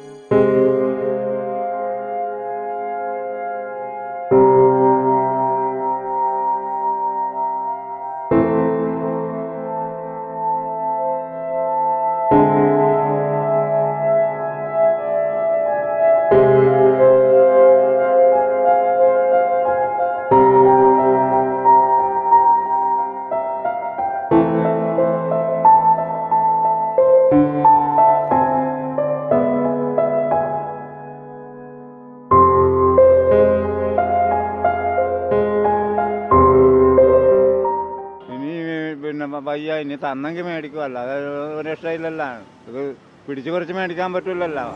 ഇനി പിന്നെ വ- വയ്യ ഇനി തന്നെങ്കിൽ മേടിക്കും അല്ലാതെ ഒരു രക്ഷയില്ലല്ലോ ഇത് പിടിച്ചു കുറച്ച് മേടിക്കാൻ പറ്റൂലല്ലോ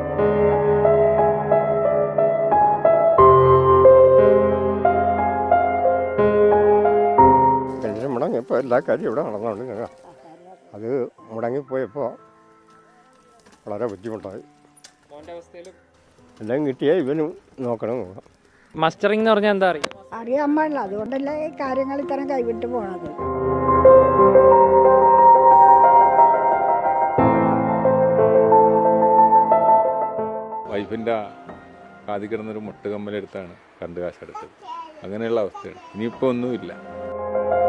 പെൻഷൻ മുടങ്ങിയപ്പോൾ എല്ലാ കാര്യവും ഇവിടെ നടന്നുകൊണ്ട് അത് മുടങ്ങിപ്പോയപ്പോൾ വളരെ ബുദ്ധിമുട്ടായി മോന്റെ അവസ്ഥയിലും എല്ലാം കിട്ടിയാൽ ഇവനും നോക്കണം മസ്റ്ററിംഗ് എന്ന് പറഞ്ഞാൽ എന്താ അറിയാം അറിയാൻ പാടില്ല അതുകൊണ്ടല്ലേ ഈ കാര്യങ്ങൾ ഇത്തരം കൈവിട്ട് പോണത് വൈഫിൻ്റെ കാതി കിടന്നൊരു മുട്ടുകമ്മലെടുത്താണ് കണ്ട് കാശെടുത്തത് അങ്ങനെയുള്ള അവസ്ഥയാണ് ഇനിയിപ്പോൾ ഒന്നുമില്ല